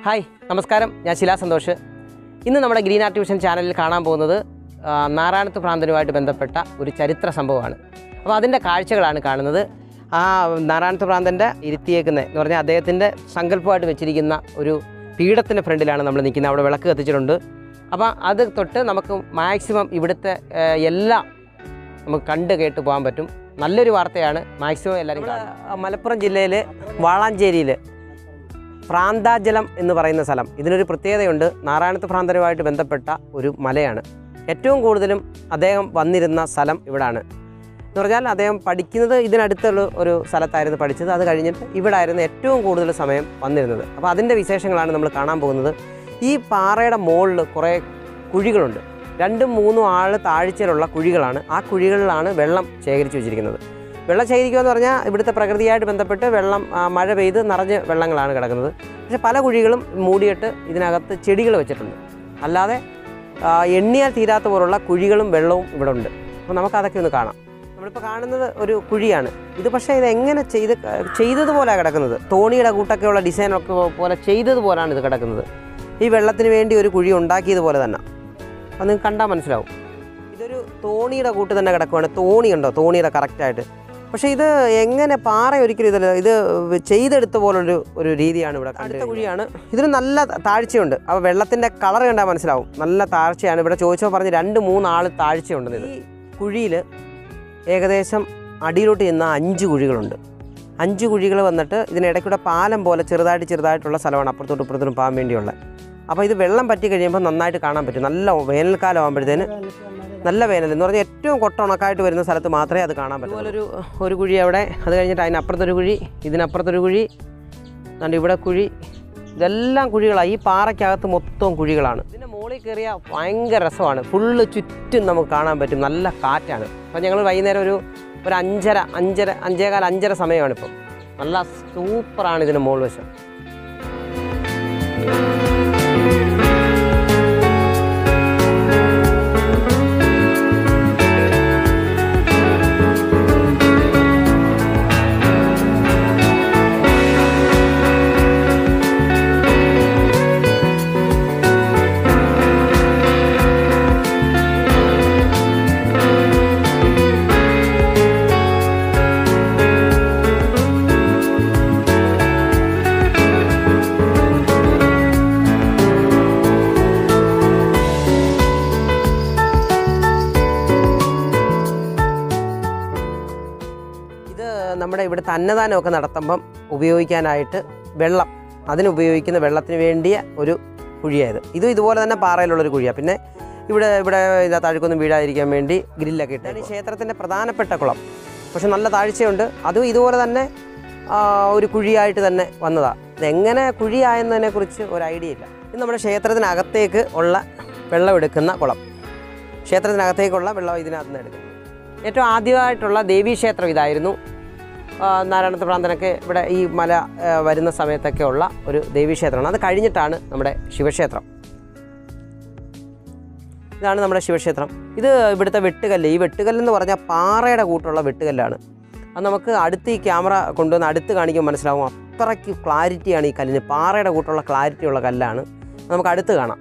Hi നമസ്കാരം ഞാൻ ശിലാ സന്തോഷ് ഇന്ന് നമ്മുടെ ഗ്രീൻ ആർട്ടിവിഷൻ ചാനലിൽ കാണാൻ പോകുന്നത് ആ, നാരായണത്ത് ഭ്രാന്തനുമായിട്ട് ബന്ധപ്പെട്ട ഒരു ചരിത്ര സംഭവമാണ് അപ്പോൾ അതിൻ്റെ കാഴ്ചകളാണ് കാണുന്നത് ആ നാരായണത്ത് ഭ്രാന്തൻ്റെ ഇരുത്തിയേക്കുന്ന എന്ന് പറഞ്ഞാൽ അദ്ദേഹത്തിൻ്റെ സങ്കല്പമായിട്ട് വെച്ചിരിക്കുന്ന ഒരു പീഠത്തിൻ്റെ ഫ്രണ്ടിലാണ് നമ്മൾ നിൽക്കുന്നത് അവിടെ വിളക്ക് കത്തിച്ചിട്ടുണ്ട് അപ്പോൾ അത് തൊട്ട് നമുക്ക് മാക്സിമം ഇവിടുത്തെ ആ, എല്ലാം നമുക്ക് കണ്ട് കേട്ട് പോകാൻ പറ്റും നല്ലൊരു വാർത്തയാണ് മാക്സിമം എല്ലാവരും കാണുക. മലപ്പുറം ജില്ലയിൽ വാളാഞ്ചേരിയിൽ പ്രാന്താജലം എന്ന് പറയുന്ന സ്ഥലം ഇതിനൊരു പ്രത്യേകതയുണ്ട് നാരായണത്ത് ഭ്രാന്തനുമായിട്ട് ബന്ധപ്പെട്ട ഒരു മലയാണ് ഏറ്റവും കൂടുതലും അദ്ദേഹം വന്നിരുന്ന സ്ഥലം ഇവിടാണ് എന്ന് പറഞ്ഞാൽ അദ്ദേഹം പഠിക്കുന്നത് ഇതിനടുത്തുള്ള ഒരു സ്ഥലത്തായിരുന്നു പഠിച്ചത് അത് കഴിഞ്ഞിട്ട് ഇവിടെ ആയിരുന്നു ഏറ്റവും കൂടുതൽ സമയം വന്നിരുന്നത് അപ്പോൾ അതിൻ്റെ വിശേഷങ്ങളാണ് നമ്മൾ കാണാൻ പോകുന്നത് ഈ പാറയുടെ മുകളിൽ കുറേ കുഴികളുണ്ട് രണ്ടും മൂന്നും ആൾ താഴ്ചയിലുള്ള കുഴികളാണ് ആ കുഴികളിലാണ് വെള്ളം ശേഖരിച്ചു വെച്ചിരിക്കുന്നത് വെള്ളം ശേഖരിക്കുക എന്ന് പറഞ്ഞാൽ ഇവിടുത്തെ പ്രകൃതിയായിട്ട് ബന്ധപ്പെട്ട് വെള്ളം ആ, മഴ പെയ്ത് നിറഞ്ഞ് വെള്ളങ്ങളാണ് കിടക്കുന്നത് പക്ഷേ പല കുഴികളും മൂടിയിട്ട് ഇതിനകത്ത് ചെടികൾ വെച്ചിട്ടുണ്ട് അല്ലാതെ ആ, എണ്ണിയാൽ തീരാത്ത പോലുള്ള കുഴികളും വെള്ളവും ഇവിടെ ഉണ്ട് അപ്പോൾ നമുക്കതൊക്കെ ഒന്ന് കാണാം നമ്മളിപ്പോൾ കാണുന്നത് ഒരു കുഴിയാണ് ഇത് പക്ഷേ ഇത് എങ്ങനെ ചെയ്ത് ചെയ്തതുപോലെയാണ് കിടക്കുന്നത് തോണിയുടെ കൂട്ടൊക്കെയുള്ള ഡിസൈനൊക്കെ പോലെ ചെയ്തതുപോലെയാണ് ഇത് കിടക്കുന്നത് ഈ വെള്ളത്തിന് വേണ്ടി ഒരു കുഴി ഉണ്ടാക്കിയതുപോലെ തന്നെ അത് നിങ്ങൾക്ക് കണ്ടാൽ മനസ്സിലാവും ഇതൊരു തോണിയുടെ കൂട്ട് തന്നെ കിടക്കുവാണ് തോണി ഉണ്ടോ തോണിയുടെ കറക്റ്റായിട്ട് പക്ഷേ ഇത് എങ്ങനെ പാറ ഒരിക്കലും ഇതിൽ ഇത് ചെയ്തെടുത്ത പോലൊരു ഒരു രീതിയാണ് ഇവിടെ അടുത്ത കുഴിയാണ് ഇതിന് നല്ല താഴ്ചയുണ്ട് അപ്പോൾ വെള്ളത്തിൻ്റെ കളർ കണ്ടാൽ മനസ്സിലാവും നല്ല താഴ്ചയാണ് ഇവിടെ ചോദിച്ചപ്പോൾ പറഞ്ഞ് രണ്ട് മൂന്ന് ആൾ താഴ്ചയുണ്ടെന്ന് ഇത് ഈ കുഴിയിൽ ഏകദേശം അടിയിലോട്ട് ചെന്ന അഞ്ച് കുഴികളുണ്ട് അഞ്ച് കുഴികൾ വന്നിട്ട് ഇതിനിടയ്ക്കൂടെ പാലം പോലെ ചെറുതായിട്ട് ചെറുതായിട്ടുള്ള സ്ഥലമാണ് അപ്പുറത്തോട്ട് ഇപ്പുറത്തോട്ടും പോകാൻ വേണ്ടിയുള്ള അപ്പോൾ ഇത് വെള്ളം പറ്റി കഴിയുമ്പോൾ നന്നായിട്ട് കാണാൻ പറ്റും നല്ല വേനൽക്കാലം ആകുമ്പോഴത്തേന് നല്ല വേനൽ എന്ന് പറഞ്ഞാൽ ഏറ്റവും കൊട്ടുണക്കായിട്ട് വരുന്ന സ്ഥലത്ത് മാത്രമേ അത് കാണാൻ പറ്റൂ അതുപോലെ ഒരു ഒരു കുഴി അവിടെ അത് കഴിഞ്ഞിട്ട് അതിനപ്പുറത്തൊരു കുഴി ഇതിനപ്പുറത്തൊരു കുഴി അതുകൊണ്ട് ഇവിടെ കുഴി ഇതെല്ലാം കുഴികളാണ് ഈ പാറയ്ക്കകത്ത് മൊത്തം കുഴികളാണ് ഇതിൻ്റെ മുകളിൽ കയറിയ ഭയങ്കര രസമാണ് ഫുള്ള് ചുറ്റും നമുക്ക് കാണാൻ പറ്റും നല്ല കാറ്റാണ് അപ്പോൾ ഞങ്ങൾ വൈകുന്നേരം ഒരു ഒരു അഞ്ചര അഞ്ചര അഞ്ചേകാൽ അഞ്ചര സമയമാണ് ഇപ്പം നല്ല സൂപ്പറാണ് ഇതിൻ്റെ മുകൾ വശം ഇത് നമ്മുടെ ഇവിടുത്തെ അന്നദാനമൊക്കെ നടത്തുമ്പം ഉപയോഗിക്കാനായിട്ട് വെള്ളം അതിനുപയോഗിക്കുന്ന വെള്ളത്തിന് വേണ്ടിയ ഒരു കുഴിയായത് ഇതും ഇതുപോലെ തന്നെ പാറയിലുള്ളൊരു കുഴിയാണ് പിന്നെ ഇവിടെ ഇവിടെ ഇതാ താഴ്ക്കൊന്നും വീഴാതിരിക്കാൻ വേണ്ടി ഗ്രില്ലൊക്കെ ഇട്ട് ഈ ക്ഷേത്രത്തിൻ്റെ പ്രധാനപ്പെട്ട കുളം പക്ഷെ നല്ല താഴ്ചയുണ്ട് അതും ഇതുപോലെ തന്നെ ആ, ഒരു കുഴിയായിട്ട് തന്നെ വന്നതാണ് ഇതെങ്ങനെ കുഴിയായെന്നതിനെ കുറിച്ച് ഒരു ഐഡിയ ഇല്ല ഇത് നമ്മുടെ ക്ഷേത്രത്തിനകത്തേക്ക് ഉള്ള വെള്ളം എടുക്കുന്ന കുളം ക്ഷേത്രത്തിനകത്തേക്കുള്ള വെള്ളം ഇതിനകത്ത് നിന്ന് എടുക്കുന്നത് ഏറ്റവും ആദ്യമായിട്ടുള്ള ദേവീക്ഷേത്രം ഇതായിരുന്നു ആ, നാരായണത്ത് പ്രാന്തനൊക്കെ ഇവിടെ ഈ മല ആ, വരുന്ന സമയത്തൊക്കെ ഉള്ള ഒരു ദേവീക്ഷേത്രമാണ് അത് കഴിഞ്ഞിട്ടാണ് നമ്മുടെ ശിവക്ഷേത്രം ഇതാണ് നമ്മുടെ ശിവക്ഷേത്രം ഇത് ഇവിടുത്തെ വെട്ടുകല്ല് ഈ വെട്ടുകല്ലെന്ന് പറഞ്ഞാൽ പാറയുടെ കൂട്ടുള്ള വെട്ടുകല്ലാണ് അത് നമുക്ക് അടുത്ത് ഈ ക്യാമറ കൊണ്ടുവന്ന് അടുത്ത് കാണിക്കുമ്പോൾ മനസ്സിലാവും അത്രയ്ക്ക് ക്ലാരിറ്റിയാണ് ഈ കല്ലിന് പാറയുടെ കൂട്ടുള്ള ക്ലാരിറ്റി ഉള്ള കല്ലാണ് അത് നമുക്ക് അടുത്ത് കാണാം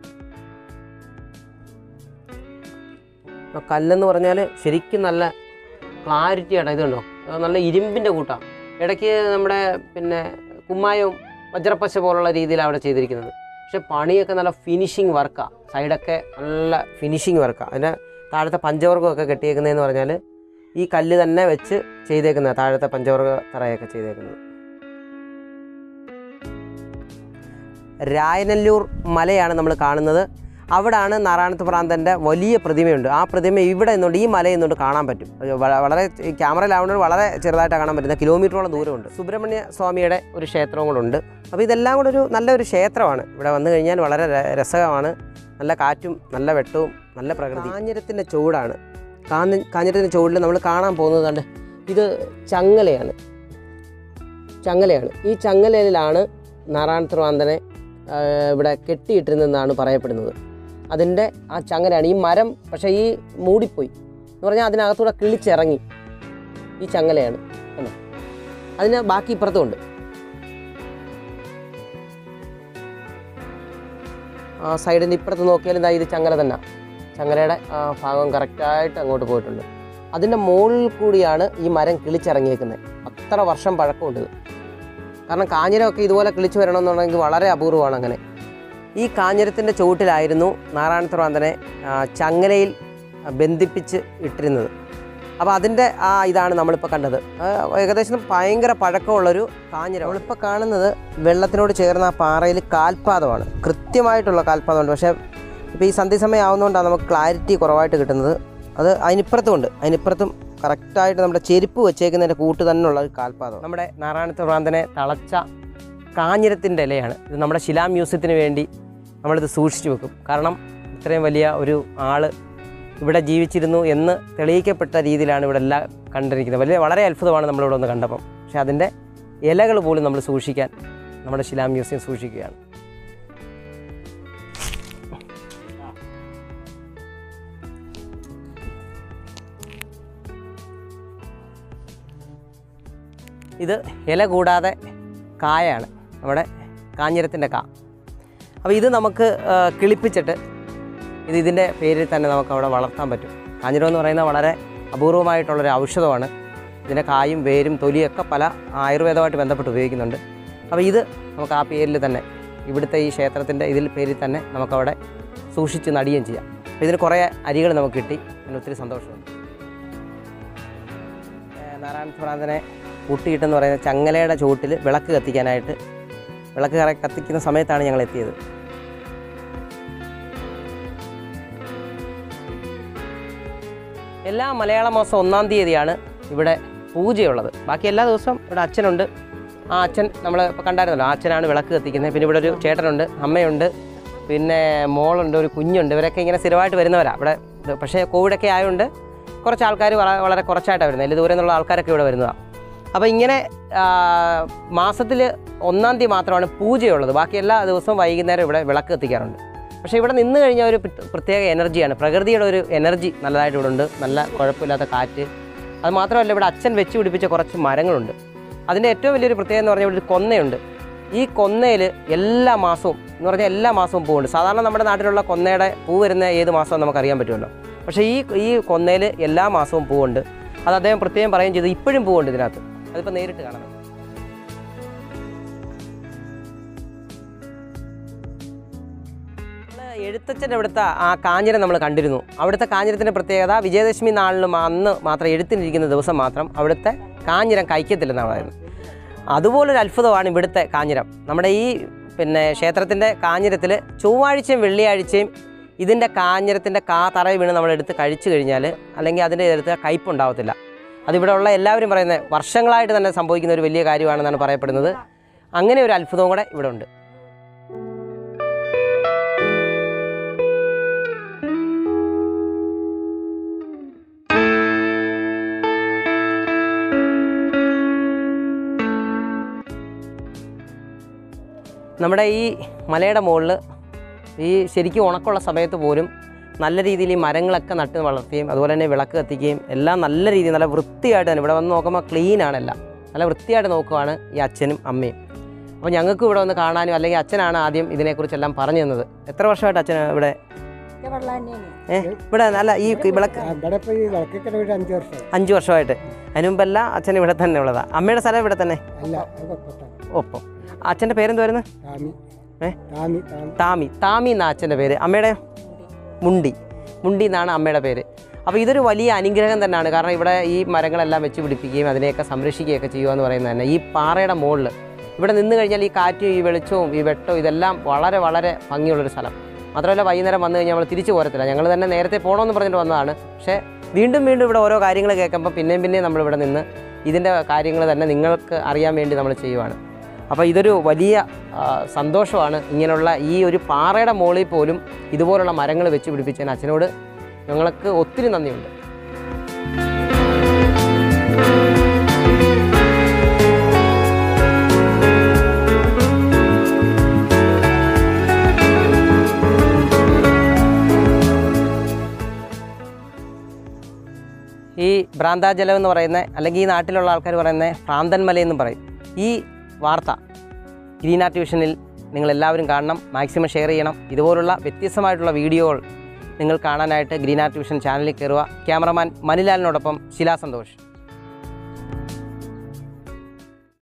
ആ കല്ലെന്ന് പറഞ്ഞാൽ ശരിക്കും നല്ല ക്ലാരിറ്റിയാണ് ഇത് കണ്ടോ അത് നല്ല ഇരുമ്പിൻ്റെ കൂട്ടാണ് ഇടയ്ക്ക് നമ്മുടെ പിന്നെ കുമ്മായവും വജ്രപ്പശ പോലുള്ള രീതിയിലാണ് അവിടെ ചെയ്തിരിക്കുന്നത് പക്ഷെ പണിയൊക്കെ നല്ല ഫിനിഷിങ് വർക്കാണ് സൈഡൊക്കെ നല്ല ഫിനിഷിങ് വർക്കാണ് അതിൻ്റെ താഴത്തെ പഞ്ചവർഗമൊക്കെ കെട്ടിയേക്കുന്നതെന്ന് പറഞ്ഞാൽ ഈ കല്ല് തന്നെ വെച്ച് ചെയ്തേക്കുന്നത് താഴത്തെ പഞ്ചവർഗ തറയൊക്കെ ചെയ്തേക്കുന്നത് രായനല്ലൂർ മലയാണ് നമ്മൾ കാണുന്നത് അവിടാണ് നാരായണത്ത് പ്രാന്തൻ്റെ വലിയ പ്രതിമയുണ്ട് ആ പ്രതിമ ഇവിടെ നിന്നുകൊണ്ട് ഈ മലയിൽ നിന്നുകൊണ്ട് കാണാൻ പറ്റും അത് വ- വളരെ ഈ ക്യാമറയിലാവുന്നത് വളരെ ചെറുതായിട്ട് കാണാൻ പറ്റുന്ന കിലോമീറ്ററോളം ദൂരമുണ്ട് സുബ്രഹ്മണ്യ സ്വാമിയുടെ ഒരു ക്ഷേത്രവും കൂടെ ഉണ്ട് അപ്പോൾ ഇതെല്ലാം കൂടെ ഒരു നല്ലൊരു ക്ഷേത്രമാണ് ഇവിടെ വന്നു കഴിഞ്ഞാൽ വളരെ ര- രസകരമാണ് നല്ല കാറ്റും നല്ല വെട്ടവും നല്ല പ്രകൃതി കാഞ്ഞിരത്തിൻ്റെ ചുവടാണ് കാഞ്ഞ കാഞ്ഞിരത്തിൻ്റെ ചുവടിൽ നമ്മൾ കാണാൻ പോകുന്നത് കണ്ട് ഇത് ചങ്ങലയാണ് ചങ്ങലയാണ് ഈ ചങ്ങലയിലാണ് നാരായണ പ്രാന്തനെ ആ, ഇവിടെ കെട്ടിയിട്ടിരുന്നെന്നാണ് പറയപ്പെടുന്നത് അതിൻ്റെ ആ ചങ്ങലയാണ് ഈ മരം പക്ഷേ ഈ മൂടിപ്പോയി എന്ന് പറഞ്ഞാൽ അതിനകത്തൂടെ കിളിച്ചിറങ്ങി ഈ ചങ്ങലയാണ് കണ്ടോ അതിന് ബാക്കി ഇപ്പുറത്തും ഉണ്ട് സൈഡിൻ്റെ ഇപ്പുറത്ത് നോക്കിയാലും ഇതാ ഇത് ചങ്ങല തന്നെ ചങ്ങലയുടെ ആ, ഭാഗം കറക്റ്റായിട്ട് അങ്ങോട്ട് പോയിട്ടുണ്ട് അതിൻ്റെ മുകളിൽ കൂടിയാണ് ഈ മരം കിളിച്ചിറങ്ങിയേക്കുന്നത് അത്ര വർഷം പഴക്കമുണ്ട് ഇത് കാരണം കാഞ്ഞിരമൊക്കെ ഇതുപോലെ കിളിച്ച് വരണമെന്നുണ്ടെങ്കിൽ വളരെ അപൂർവമാണ് അങ്ങനെ ഈ കാഞ്ഞിരത്തിൻ്റെ ചുവട്ടിലായിരുന്നു നാരായണത്തുറാന്തനെ ചങ്ങലയിൽ ആ, ബന്ധിപ്പിച്ച് ഇട്ടിരുന്നത് അപ്പോൾ അതിൻ്റെ ആ ഇതാണ് നമ്മളിപ്പോൾ കണ്ടത് ആ, ഏകദേശം ഭയങ്കര പഴക്കമുള്ളൊരു കാഞ്ഞിരം നമ്മളിപ്പോൾ കാണുന്നത് വെള്ളത്തിനോട് ചേർന്ന ആ പാറയിൽ കാൽപാദമാണ് കൃത്യമായിട്ടുള്ള കാൽപാദമുണ്ട് പക്ഷേ ഇപ്പോൾ ഈ സന്ധ്യസമയം ആവുന്നതുകൊണ്ടാണ് നമുക്ക് ക്ലാരിറ്റി കുറവായിട്ട് കിട്ടുന്നത് അത് അതിനിപ്പുറത്തുമുണ്ട് അതിനിപ്പുറത്തും കറക്റ്റായിട്ട് നമ്മുടെ ചെരുപ്പ് വെച്ചേക്കുന്നതിൻ്റെ കൂട്ട് തന്നെയുള്ള ഒരു കാൽപാദം നമ്മുടെ നാരായണത്ത് ഭ്രാന്തനെ തളച്ച കാഞ്ഞിരത്തിൻ്റെ ഇലയാണ് ഇത് നമ്മുടെ ശിലാ മ്യൂസിയത്തിന് വേണ്ടി നമ്മളിത് സൂക്ഷിച്ചു വെക്കും കാരണം ഇത്രയും വലിയ ഒരു ആള് ഇവിടെ ജീവിച്ചിരുന്നു എന്ന് തെളിയിക്കപ്പെട്ട രീതിയിലാണ് ഇവിടെ എല്ലാം കണ്ടിരിക്കുന്നത് വലിയ വളരെ അത്ഭുതമാണ് നമ്മളിവിടെ ഒന്ന് കണ്ടപ്പം പക്ഷേ അതിൻ്റെ ഇലകൾ പോലും നമ്മൾ സൂക്ഷിക്കാൻ നമ്മുടെ ശിലാ മ്യൂസിയം സൂക്ഷിക്കുകയാണ് ഇത് ഇല കൂടാതെ കായാണ് നമ്മുടെ കാഞ്ഞിരത്തിൻ്റെ കാ അപ്പോൾ ഇത് നമുക്ക് ആ, കിളിപ്പിച്ചിട്ട് ഇത് ഇതിൻ്റെ പേരിൽ തന്നെ നമുക്ക് അവിടെ വളർത്താൻ പറ്റും കാഞ്ഞിരം എന്ന് പറയുന്നത് വളരെ അപൂർവമായിട്ടുള്ളൊരു ഔഷധമാണ് ഇതിൻ്റെ കായും വേരും തൊലിയൊക്കെ പല ആയുർവേദമായിട്ട് ബന്ധപ്പെട്ട് ഉപയോഗിക്കുന്നുണ്ട് അപ്പോൾ ഇത് നമുക്ക് ആ പേരിൽ തന്നെ ഇവിടുത്തെ ഈ ക്ഷേത്രത്തിൻ്റെ ഇതിൽ പേരിൽ തന്നെ നമുക്കവിടെ സൂക്ഷിച്ച് നടിയുകയും ചെയ്യാം അപ്പോൾ ഇതിന് കുറേ അരികൾ നമുക്ക് കിട്ടി അതിന് ഒത്തിരി സന്തോഷമുണ്ട് ഏഹ് നാരായണ ഭ്രാന്തനെ കൂട്ടിയിട്ടെന്ന് പറയുന്ന ചങ്ങലയുടെ ചുവട്ടിൽ വിളക്ക് കത്തിക്കാനായിട്ട് വിളക്ക് കറ കത്തിക്കുന്ന സമയത്താണ് ഞങ്ങൾ എത്തിയത് എല്ലാ മലയാള മാസം ഒന്നാം തീയതിയാണ് ഇവിടെ പൂജയുള്ളത് ബാക്കി എല്ലാ ദിവസവും ഇവിടെ അച്ഛനുണ്ട് ആ അച്ഛൻ നമ്മൾ ഇപ്പോൾ കണ്ടായിരുന്നല്ലോ ആ അച്ഛനാണ് വിളക്ക് കത്തിക്കുന്നത് പിന്നെ ഇവിടെ ഒരു ചേട്ടനുണ്ട് അമ്മയുണ്ട് പിന്നെ മോളുണ്ട് ഒരു കുഞ്ഞുണ്ട് ഇവരൊക്കെ ഇങ്ങനെ സ്ഥിരമായിട്ട് വരുന്നവരാണ് ഇവിടെ ഇത് പക്ഷേ കോവിഡൊക്കെ ആയതുകൊണ്ട് കുറച്ച് ആൾക്കാർ വളരെ കുറച്ചായിട്ടാണ് വരുന്നത് വലിയ ദൂരെ നിന്നുള്ള ആൾക്കാരൊക്കെ ഇവിടെ വരുന്നതാണ് അപ്പോൾ ഇങ്ങനെ മാസത്തിൽ ഒന്നാം തീയതി മാത്രമാണ് പൂജയുള്ളത് ബാക്കി എല്ലാ ദിവസവും വൈകുന്നേരം ഇവിടെ വിളക്ക് കത്തിക്കാറുണ്ട് പക്ഷേ ഇവിടെ നിന്ന് കഴിഞ്ഞാൽ ഒരു പ്ര- പ്രത്യേക എനർജിയാണ് പ്രകൃതിയുടെ ഒരു എനർജി നല്ലതായിട്ട് ഇവിടെ ഉണ്ട് നല്ല കുഴപ്പമില്ലാത്ത കാറ്റ് അത് മാത്രമല്ല ഇവിടെ അച്ഛൻ വെച്ച് പിടിപ്പിച്ച കുറച്ച് മരങ്ങളുണ്ട് അതിൻ്റെ ഏറ്റവും വലിയൊരു പ്രത്യേകത എന്ന് പറഞ്ഞാൽ ഇവിടെ ഒരു കൊന്നയുണ്ട് ഈ കൊന്നയിൽ എല്ലാ മാസവും എന്ന് പറഞ്ഞാൽ എല്ലാ മാസവും പൂവുണ്ട് സാധാരണ നമ്മുടെ നാട്ടിലുള്ള കൊന്നയുടെ പൂ വരുന്ന ഏത് മാസവും നമുക്കറിയാൻ പറ്റുമല്ലോ പക്ഷേ ഈ ഈ കൊന്നയിൽ എല്ലാ മാസവും പൂവുണ്ട് അത് അദ്ദേഹം പ്രത്യേകം പറയുകയും ചെയ്തു ഇപ്പോഴും പൂവുണ്ട് ഇതിനകത്ത് അതിപ്പോൾ നേരിട്ട് കാണാം നമ്മള് എഴുത്തച്ഛൻ്റെ അവിടുത്തെ ആ കാഞ്ഞിരം നമ്മൾ കണ്ടിരുന്നു അവിടുത്തെ കാഞ്ഞിരത്തിൻ്റെ പ്രത്യേകത വിജയദശമി നാളിലും അന്ന് മാത്രം എഴുത്തിനിരിക്കുന്ന ദിവസം മാത്രം അവിടുത്തെ കാഞ്ഞിരം കഴിക്കത്തില്ലെന്നാണ് പറയുന്നത് അതുപോലൊരു അത്ഭുതമാണ് ഇവിടുത്തെ കാഞ്ഞിരം നമ്മുടെ ഈ പിന്നെ ക്ഷേത്രത്തിൻ്റെ കാഞ്ഞിരത്തിൽ ചൊവ്വാഴ്ചയും വെള്ളിയാഴ്ചയും ഇതിൻ്റെ കാഞ്ഞിരത്തിൻ്റെ കാ തറയിൽ വീണ് നമ്മളെടുത്ത് കഴിച്ചു കഴിഞ്ഞാൽ അല്ലെങ്കിൽ അതിൻ്റെ എടുത്ത് കയ്പുണ്ടാവത്തില്ല അതിവിടെ ഉള്ള എല്ലാവരും പറയുന്നത് വർഷങ്ങളായിട്ട് തന്നെ സംഭവിക്കുന്ന ഒരു വലിയ കാര്യമാണെന്നാണ് പറയപ്പെടുന്നത് അങ്ങനെ ഒരു അത്ഭുതവും കൂടെ ഇവിടെ ഉണ്ട് നമ്മുടെ ഈ മലയുടെ മുകളിൽ ഈ ശരിക്കും ഉണക്കമുള്ള സമയത്ത് പോലും നല്ല രീതിയിൽ ഈ മരങ്ങളൊക്കെ നട്ട് വളർത്തുകയും അതുപോലെ തന്നെ വിളക്ക് കത്തിക്കുകയും എല്ലാം നല്ല രീതിയിൽ നല്ല വൃത്തിയായിട്ട് തന്നെ ഇവിടെ വന്ന് നോക്കുമ്പോൾ ക്ലീൻ ആണെല്ലാം നല്ല വൃത്തിയായിട്ട് നോക്കുവാണ് ഈ അച്ഛനും അമ്മയും അപ്പോൾ ഞങ്ങൾക്ക് ഇവിടെ വന്ന് കാണാനും അല്ലെങ്കിൽ അച്ഛനാണ് ആദ്യം ഇതിനെക്കുറിച്ചെല്ലാം പറഞ്ഞു തന്നത് എത്ര വർഷമായിട്ട് അച്ഛൻ ഇവിടെ ഏ ഇവിടെ നല്ല ഈ വിളക്ക് ഇവിടെ ഇപ്പോൾ ഈ വിളക്കൊക്കെ ഒരു അഞ്ച് വർഷം അഞ്ച് വർഷമായിട്ട് അതിന് മുമ്പെല്ലാം അച്ഛൻ ഇവിടെ തന്നെ ഉള്ളതാണ് അമ്മയുടെ സ്ഥലം ഇവിടെ തന്നെ അല്ല അത് ഒപ്പത്താണ് ഒപ്പം അച്ഛൻ്റെ പേരെന്തുവായിരുന്നു താമി ഏ? താമി താമി താമി താമി എന്നാ അച്ഛൻ്റെ പേര് അമ്മയുടെ മുണ്ടി മുണ്ടി എന്നാണ് അമ്മയുടെ പേര് അപ്പോൾ ഇതൊരു വലിയ അനുഗ്രഹം തന്നെയാണ് കാരണം ഇവിടെ ഈ മരങ്ങളെല്ലാം വെച്ച് പിടിപ്പിക്കുകയും അതിനെയൊക്കെ സംരക്ഷിക്കുകയൊക്കെ ചെയ്യുക എന്ന് പറയുന്നത് തന്നെ ഈ പാറയുടെ മുകളിൽ ഇവിടെ നിന്ന് കഴിഞ്ഞാൽ ഈ കാറ്റും ഈ വെളിച്ചവും ഈ വെട്ടവും ഇതെല്ലാം വളരെ വളരെ ഭംഗിയുള്ളൊരു സ്ഥലം മാത്രമല്ല വൈകുന്നേരം വന്നു കഴിഞ്ഞാൽ നമ്മൾ തിരിച്ചു പോരത്തില്ല ഞങ്ങൾ തന്നെ നേരത്തെ പോകണമെന്ന് പറഞ്ഞിട്ട് വന്നതാണ് പക്ഷേ വീണ്ടും വീണ്ടും ഇവിടെ ഓരോ കാര്യങ്ങൾ കേൾക്കുമ്പോൾ പിന്നെയും പിന്നെയും നമ്മളിവിടെ നിന്ന് ഇതിൻ്റെ കാര്യങ്ങൾ തന്നെ നിങ്ങൾക്ക് അറിയാൻ വേണ്ടി നമ്മൾ ചെയ്യുവാണ് അപ്പോൾ ഇതൊരു വലിയ ആ, സന്തോഷമാണ് ഇങ്ങനെയുള്ള ഈ ഒരു പാറയുടെ മുകളിൽ പോലും ഇതുപോലുള്ള മരങ്ങൾ വെച്ച് പിടിപ്പിച്ചതിന് അച്ഛനോട് ഞങ്ങൾക്ക് ഒത്തിരി നന്ദിയുണ്ട് ഈ ഭ്രാന്താജലം എന്ന് പറയുന്ന അല്ലെങ്കിൽ ഈ നാട്ടിലുള്ള ആൾക്കാർ പറയുന്നത് ഭ്രാന്തൻ മല എന്നും പറയും ഈ വാർത്ത ഗ്രീൻ ആർട്ട് ട്യൂഷനിൽ നിങ്ങളെല്ലാവരും കാണണം മാക്സിമം ഷെയർ ചെയ്യണം ഇതുപോലുള്ള വ്യത്യസ്തമായിട്ടുള്ള വീഡിയോകൾ നിങ്ങൾ കാണാനായിട്ട് ഗ്രീൻ ആർട്ട് വിഷൻ ചാനലിൽ കയറുക ക്യാമറമാൻ മണിലാലിനോടൊപ്പം ശിലാ സന്തോഷ്